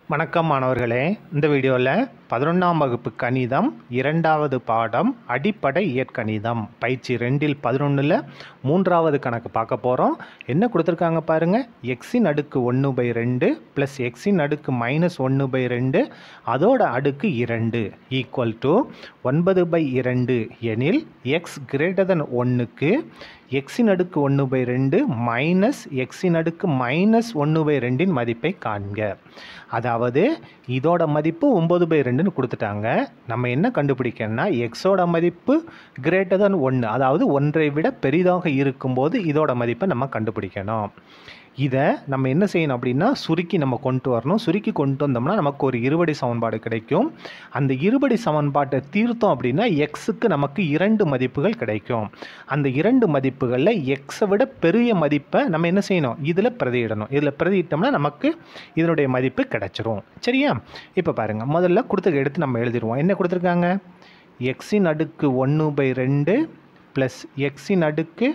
வணக்கம் மாணவர்களே இந்த வீடியோவில் பதினொன்றாம் வகுப்பு கணிதம் இரண்டாவது பாடம் அடிப்படை இயற்கணிதம் பயிற்சி ரெண்டில் பதினொன்றில் மூன்றாவது கணக்கு பார்க்க போகிறோம் என்ன கொடுத்துருக்காங்க பாருங்கள் எக்ஸின் அடுக்கு ஒன்று பை ரெண்டு ப்ளஸ் எக்ஸின் அடுக்கு மைனஸ் ஒன்று பை ரெண்டு அதோட அடுக்கு இரண்டு ஈக்குவல் டு ஒன்பது பை இரண்டு எனில் எக்ஸ் கிரேட்டர் தன் ஒன்றுக்கு எக்ஸின் அடுக்கு ஒன்று பை ரெண்டு மைனஸ் எக்ஸின் அடுக்கு மைனஸ் ஒன்று பை ரெண்டின் மதிப்பை காண்க அதாவது இதோட மதிப்பு ஒம்பது பை ரெண்டுன்னு கொடுத்துட்டாங்க நம்ம என்ன கண்டுபிடிக்கணும்னா எக்ஸோட மதிப்பு கிரேட்டர் than ஒன்று அதாவது ஒன்றை விட பெரிதாக இருக்கும்போது இதோட மதிப்பை நம்ம கண்டுபிடிக்கணும் இதை நம்ம என்ன செய்யணும் அப்படின்னா சுருக்கி நம்ம கொண்டு வரணும் சுருக்கி கொண்டு வந்தோம்னா நமக்கு ஒரு இருபடி சமன்பாடு கிடைக்கும் அந்த இருபடி சமன்பாட்டை தீர்த்தோம் அப்படின்னா எக்ஸுக்கு நமக்கு இரண்டு மதிப்புகள் கிடைக்கும் அந்த இரண்டு மதிப்புகளில் எக்ஸை விட பெரிய மதிப்பை நம்ம என்ன செய்யணும் இதில் பிரதியிடணும் இதில் பிரதியிட்டோம்னா நமக்கு இதனுடைய மதிப்பு கிடைச்சிரும் சரியா இப்போ பாருங்கள் முதல்ல கொடுத்து எடுத்து நம்ம எழுதிடுவோம் என்ன கொடுத்துருக்காங்க எக்ஸின் அடுக்கு ஒன்று பை ரெண்டு ப்ளஸ் எக்ஸின் அடுக்கு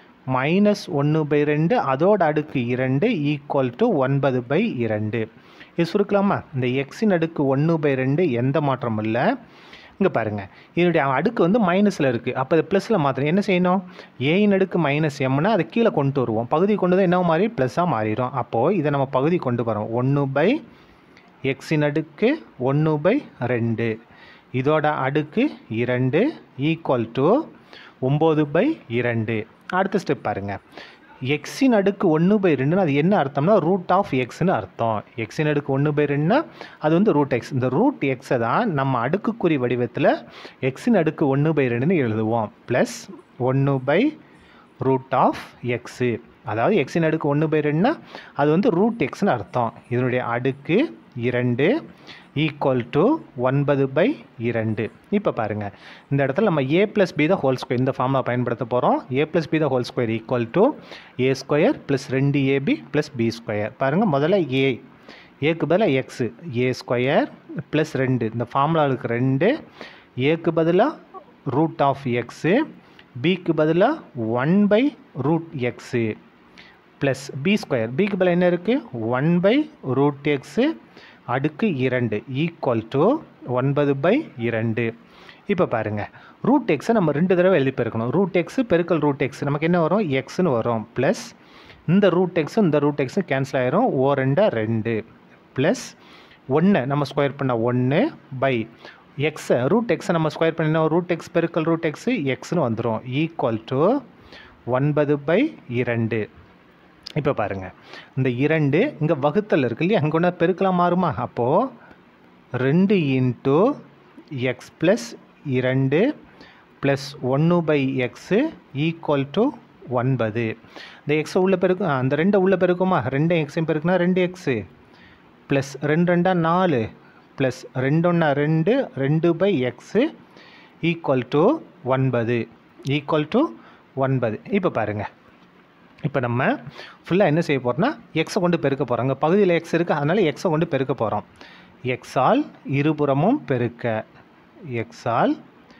மைனஸ் ஒன்று பை ரெண்டு அதோட அடுக்கு இரண்டு ஈக்குவல் டு ஒன்பது பை இரண்டு இது சுருக்கலாமா இந்த எக்ஸின் அடுக்கு ஒன்று பை ரெண்டு எந்த மாற்றமும் இல்லை இங்கே பாருங்கள் இதனுடைய அடுக்கு வந்து மைனஸில் இருக்குது அப்போ இது ப்ளஸில் மாற்றணும் என்ன செய்யணும் ஏயின் அடுக்கு மைனஸ் எம்னா அதை கீழே கொண்டு வருவோம் பகுதி கொண்டு வந்து என்ன மாறி ப்ளஸ்ஸாக மாறிடும் அப்போது இதை நம்ம பகுதி கொண்டு வரோம் ஒன்று பை எக்ஸின் அடுக்கு ஒன்று பை ரெண்டு இதோட அடுக்கு இரண்டு ஈக்குவல் டு ஒம்பது பை இரண்டு அடுத்த ஸ்டெப் பாருங்கள் எக்ஸின் அடுக்கு ஒன்று பை ரெண்டுன்னு அது என்ன அர்த்தம்னா ரூட் ஆஃப் எக்ஸ்னு அர்த்தம் எக்ஸின் அடுக்கு ஒன்று பை ரெண்டுனா அது வந்து ரூட் எக்ஸ் இந்த ரூட் எக்ஸை தான் நம்ம அடுக்குக்குறி வடிவத்தில் எக்ஸின் அடுக்கு ஒன்று பை ரெண்டுன்னு எழுதுவோம் ப்ளஸ் ஒன்று பை ரூட் ஆஃப் எக்ஸு அதாவது எக்ஸின் அடுக்கு ஒன்று பை ரெண்டுனா அது வந்து ரூட் எக்ஸ்னு அர்த்தம் இதனுடைய அடுக்கு இரண்டு ஈக்குவல் டு ஒன்பது பை இரண்டு இப்போ பாருங்கள் இந்த இடத்துல நம்ம A plus B the whole square இந்த ஃபார்முலா பயன்படுத்த போகிறோம் A plus B the whole square equal to A square plus ரெண்டு ஏபி ப்ளஸ் பி ஸ்கொயர் பாருங்கள் முதல்ல ஏ ஏக்கு பதிலாக எக்ஸு ஏ ஸ்கொயர் ப்ளஸ் ரெண்டு இந்த ஃபார்முலாவுக்கு ரெண்டு ஏக்கு பதிலாக ரூட் ஆஃப் எக்ஸு பிக்கு பதிலாக one by root x plus B square பிக்கு பதிலாக என்ன இருக்குது ஒன் பை ரூட் எக்ஸு அடுக்கு இரண்டு ஈக்குவல் டு ஒன்பது பை இரண்டு இப்போ பாருங்கள் ரூட் எக்ஸை நம்ம ரெண்டு தடவை எழுதி பெருக்கணும் ரூட் எக்ஸு பெருக்கல் ரூட் எக்ஸ் நமக்கு என்ன வரும் எக்ஸ்னு வரும் ப்ளஸ் இந்த ரூட் எக்ஸும் இந்த ரூட் எக்ஸும் கேன்சல் ஆயிரும் ஓ ரெண்டா ரெண்டு ப்ளஸ் ஒன்று நம்ம ஸ்கொயர் பண்ண ஒன்று பை எக்ஸை ரூட் எக்ஸை நம்ம ஸ்கொயர் பண்ணினா ரூட் எக்ஸ் பெருக்கல் ரூட் எக்ஸு எக்ஸ்னு வந்துடும் ஈக்குவல் டு ஒன்பது பை இரண்டு இப்போ பாருங்கள் இந்த இரண்டு இங்கே வகுத்தல் இருக்கு இல்லையா அங்கே ஒன்றா பெருக்கலாம் மாறுமா அப்போது ரெண்டு இன்ட்டு எக்ஸ் ப்ளஸ் இரண்டு ப்ளஸ் ஒன்று பை எக்ஸு ஈக்குவல் டு ஒன்பது இந்த எக்ஸை உள்ள பெருக்கும் ஆ, அந்த ரெண்டை உள்ள பெருக்குமா ரெண்டு எக்ஸையும் பெருக்குனா ரெண்டு எக்ஸு ப்ளஸ் ரெண்டு ரெண்டா நாலு ப்ளஸ் ரெண்டு ஒன்றா ரெண்டு ரெண்டு பை எக்ஸு ஈக்குவல் டு ஒன்பது ஈக்குவல் டு ஒன்பது இப்போ பாருங்கள் இப்போ நம்ம ஃபுல்லாக என்ன செய்ய போகிறோம்னா எக்ஸை கொண்டு பெருக்க போகிறோம் அங்கே பகுதியில் எக்ஸ் இருக்குது அதனால் எக்ஸை கொண்டு பெருக்க போகிறோம் எக்ஸால் இருபுறமும் பெருக்க எக்ஸால்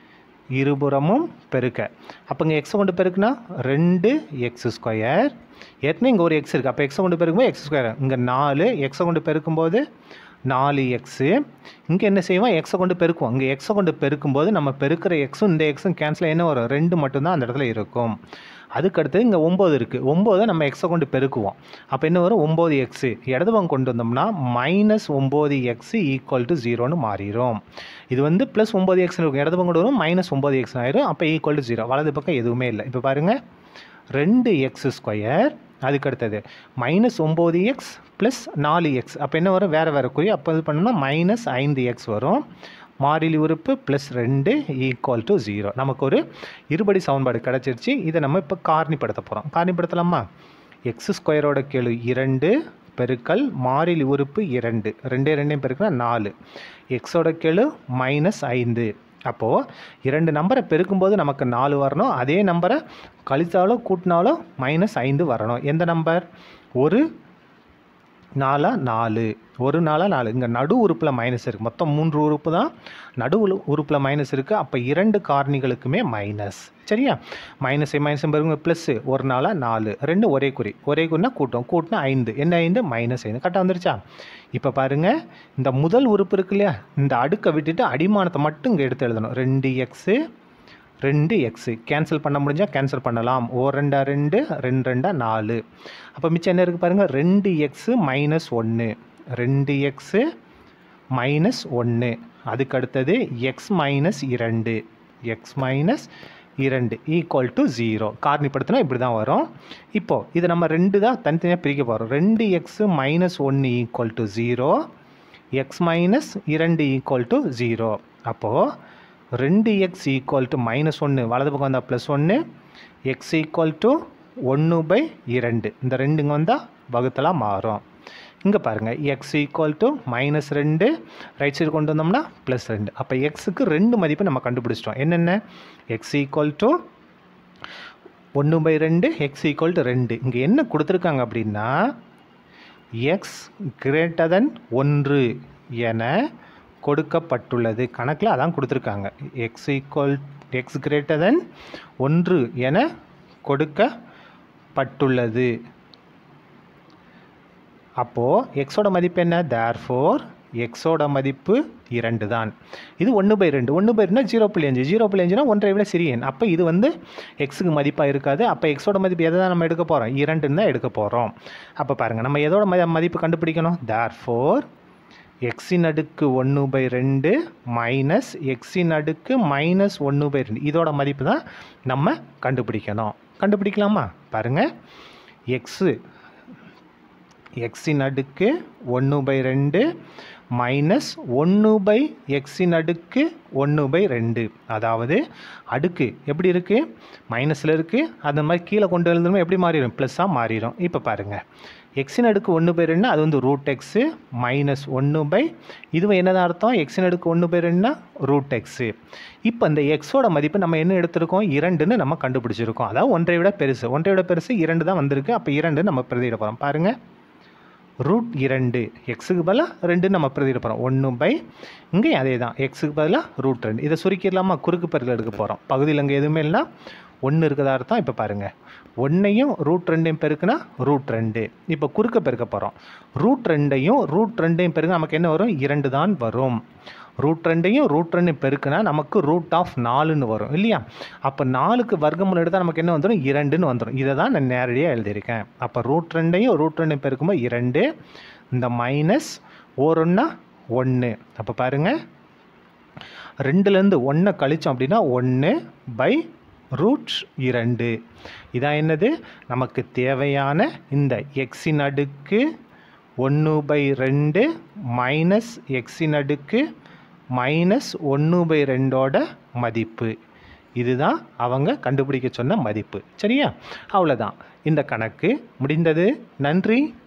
இருபுறமும் பெருக்க அப்போ இங்கே எக்ஸை கொண்டு பெருக்குனா ரெண்டு எக்ஸ் ஸ்கொயர் ஏற்கனவே இங்கே ஒரு எக்ஸ் இருக்குது அப்போ எக்ஸை கொண்டு பெருக்கும்போது எக்ஸ் ஸ்கொயர் இங்கே நாலு எக்ஸை கொண்டு பெருக்கும்போது நாலு எக்ஸு இங்கே என்ன செய்வோம் எக்ஸை கொண்டு பெருக்குவோம் இங்கே எக்ஸை கொண்டு பெருக்கும்போது நம்ம பெருக்கிற எக்ஸும் இந்த எக்ஸும் கேன்சல் என்ன வரும் ரெண்டு மட்டும்தான் அந்த இடத்துல இருக்கும் அதுக்கடுத்து இங்கே ஒம்பது இருக்குது ஒம்போதை நம்ம எக்ஸை கொண்டு பெருக்குவோம் அப்போ என்ன வரும் ஒம்பது எக்ஸு இடது பக்கம் கொண்டு வந்தோம்னா மைனஸ் ஒம்பது எக்ஸு ஈக்குவல் டு ஜீரோன்னு மாறிடும் இது வந்து ப்ளஸ் ஒம்பது எக்ஸ் இருக்கும் இடது பக்கம் கொண்டு வரும் மைனஸ் ஒம்பது எக்ஸ் ஆயிரும் அப்போ ஈக்குவல் டு ஜீரோ வலது பக்கம் எதுவுமே இல்லை இப்போ பாருங்கள் ரெண்டு எக்ஸ் ஸ்கொயர் அதுக்கு அடுத்தது மைனஸ் ஒம்பது எக்ஸ் ப்ளஸ் நாலு எக்ஸ் அப்போ என்ன வரும் வேறு வேறு குறி அப்போ இது பண்ணோம்னா மைனஸ் ஐந்து எக்ஸ் வரும் மாறிலி உறுப்பு ப்ளஸ் ரெண்டு ஈக்குவல் டு ஜீரோ நமக்கு ஒரு இருபடி சமன்பாடு கிடச்சிருச்சு இதை நம்ம இப்போ காரணிப்படுத்த போகிறோம் காரணிப்படுத்தலாமா எக்ஸ் ஸ்கொயரோட கெழு இரண்டு பெருக்கல் மாறிலி உறுப்பு இரண்டு ரெண்டே ரெண்டையும் பெருக்கினா நாலு எக்ஸோட கெழு மைனஸ் ஐந்து அப்போது இரண்டு நம்பரை பெருக்கும்போது நமக்கு நாலு வரணும் அதே நம்பரை கழித்தாலோ கூட்டினாலோ மைனஸ் ஐந்து வரணும் எந்த நம்பர் ஒரு நாலா நாலு ஒரு நாளா நாலு இங்கே நடு உறுப்பில் மைனஸ் இருக்குது மொத்தம் மூன்று உறுப்பு தான் நடு உரு- உறுப்பில் மைனஸ் இருக்குது அப்போ இரண்டு காரணிகளுக்குமே மைனஸ் சரியா மைனஸ் மைனஸ் பாருங்க ப்ளஸ்ஸு ஒரு நாளா நாலு ரெண்டு ஒரே குறி ஒரே குறினா கூட்டம் கூட்டினா ஐந்து என்ன ஐந்து மைனஸ் ஐந்து கரெக்டாக வந்துருச்சா இப்போ பாருங்க இந்த முதல் உறுப்பு இருக்கு இல்லையா இந்த அடுக்கை விட்டுட்டு அடிமானத்தை மட்டும் இங்கே எடுத்து எழுதணும் ரெண்டு எக்ஸு ரெண்டு எக்ஸு கேன்சல் பண்ண முடிஞ்சால் கேன்சல் பண்ணலாம் ஓ ரெண்டா ரெண்டு ரெண்டு ரெண்டா நாலு அப்போ மிச்சம் என்ன இருக்குது பாருங்கள் ரெண்டு எக்ஸு மைனஸ் ஒன்று ரெண்டு எக்ஸு மைனஸ் ஒன்று அதுக்கு அடுத்தது எக்ஸ் மைனஸ் இரண்டு எக்ஸ் மைனஸ் இரண்டு ஈக்குவல் டு ஜீரோ காரணிப்படுத்தினா இப்படி தான் வரும் இப்போது இதை நம்ம ரெண்டு தான் தனித்தனியாக பிரிக்க போகிறோம் ரெண்டு எக்ஸு மைனஸ் ஒன்று equal to zero x minus இரண்டு ஈக்குவல் டு ஜீரோ அப்போது ரெண்டு எக்ஸ் ஈக்குவல் டு மைனஸ் ஒன்று வலது பக்கம் வந்தால் ப்ளஸ் ஒன்று எக்ஸ் ஈக்குவல் டு ஒன்று பை இரண்டு இந்த ரெண்டுங்க வந்தால் வகுத்தலாக மாறும் இங்கே பாருங்கள் எக்ஸ் ஈக்குவல் டு மைனஸ் ரெண்டு ரைட் சைடு கொண்டு வந்தோம்னா ப்ளஸ் ரெண்டு அப்போ எக்ஸுக்கு ரெண்டு மதிப்பு நம்ம கண்டுபிடிச்சிட்டோம் என்னென்ன எக்ஸ் ஈக்குவல் டு ஒன்று பை ரெண்டு எக்ஸ் ஈக்குவல் டு ரெண்டு இங்கே என்ன கொடுத்துருக்காங்க அப்படின்னா எக்ஸ் கிரேட்டர் தென் ஒன்று என கொடுக்கப்பட்டுள்ளது கணக்கில் அதான் கொடுத்துருக்காங்க x equal x greater than ஒன்று என கொடுக்கப்பட்டுள்ளது அப்போது எக்ஸோட மதிப்பு என்ன தேர் ஃபோர் எக்ஸோட மதிப்பு இரண்டு தான் இது ஒன்று பை ரெண்டு ஒன்று பை ரெண்டு ஜீரோ புள்ளி அஞ்சு ஜீரோ புள்ளி அஞ்சுனா ஒன்றை விட சிறிய எண் அப்போ இது வந்து எக்ஸுக்கு மதிப்பாக இருக்காது அப்போ எக்ஸோட மதிப்பு எதை தான் நம்ம எடுக்க போகிறோம் இரண்டுன்னு தான் எடுக்க போகிறோம் அப்போ பாருங்கள் நம்ம எதோட மதி மதிப்பு கண்டுபிடிக்கணும் தேர் ஃபோர் எக்ஸின் அடுக்கு ஒன்று பை ரெண்டு மைனஸ் எக்ஸின் அடுக்கு மைனஸ் ஒன்று பை ரெண்டு இதோட மதிப்பு தான் நம்ம கண்டுபிடிக்கணும் கண்டுபிடிக்கலாமா பாருங்கள் எக்ஸு எக்ஸின் அடுக்கு ஒன்று பை ரெண்டு மைனஸ் ஒன்று பை எக்ஸின் அடுக்கு ஒன்று பை ரெண்டு அதாவது அடுக்கு எப்படி இருக்குது மைனஸில் இருக்குது அந்த மாதிரி கீழே கொண்டு எழுந்தோம் எப்படி மாறிடும் ப்ளஸ்ஸாக மாறிடும் இப்போ பாருங்கள் எக்ஸின் அடுக்கு ஒன்று பை ரெண்டுனா அது வந்து ரூட் எக்ஸு மைனஸ் ஒன்று பை இதுவும் என்னதான் அர்த்தம் எக்ஸின் அடுக்கு ஒன்று பை ரெண்டுனா ரூட் எக்ஸு இப்போ இந்த எக்ஸோட மதிப்பு நம்ம என்ன எடுத்திருக்கோம் இரண்டுன்னு நம்ம கண்டுபிடிச்சிருக்கோம் அதாவது ஒன்றை விட பெருசு ஒன்றை விட பெருசு இரண்டு தான் வந்திருக்கு அப்போ இரண்டு நம்ம பிரதியிட போகிறோம் பாருங்கள் ரூட் இரண்டு எக்ஸுக்கு பதிலாக ரெண்டு நம்ம பிரதியிட போகிறோம் ஒன்று பை இங்கேயும் அதே தான் எக்ஸுக்கு பதிலாக ரூட் ரெண்டு இதை சுருக்கிடலாமா குறுக்கு பெருக்கல் எடுக்க போகிறோம் பகுதியில் அங்கே எதுவுமே இல்லை ஒன்று இருக்கிறதா அர்த்தம் இப்போ பாருங்கள் ஒன்றையும் ரூட் ரெண்டையும் பெருக்குனா ரூட் ரெண்டு இப்போ குறுக்க பெருக்க போகிறோம் ரூட் ரெண்டையும் ரூட் ரெண்டையும் பெருக்க நமக்கு என்ன வரும் இரண்டு தான் வரும் ரூட் ரெண்டையும் ரூட் ரெண்டையும் பெருக்குனா நமக்கு ரூட் ஆஃப் நாலுன்னு வரும் இல்லையா அப்போ நாலுக்கு வர்க்கமூலம் எடுத்தால் நமக்கு என்ன வந்துடும் இரண்டுன்னு வந்துடும் இதை தான் நான் நேரடியாக எழுதியிருக்கேன் அப்போ ரூட் ரெண்டையும் ரூட் ரெண்டையும் பெருக்கும்போது இரண்டு இந்த மைனஸ் ஓரொன்னா ஒன்று அப்போ பாருங்கள் ரெண்டுலேருந்து ஒன்றை கழிச்சோம் அப்படின்னா ஒன்று பை ரூட் இரண்டு இதான் என்னது நமக்கு தேவையான இந்த எக்ஸின் அடுக்கு ஒன்று பை ரெண்டு மைனஸ் எக்ஸின் அடுக்கு மைனஸ் ஒன்று பை ரெண்டோட மதிப்பு இதுதான் அவங்க கண்டுபிடிக்க சொன்ன மதிப்பு சரியா அவ்வளோதான் இந்த கணக்கு முடிந்தது நன்றி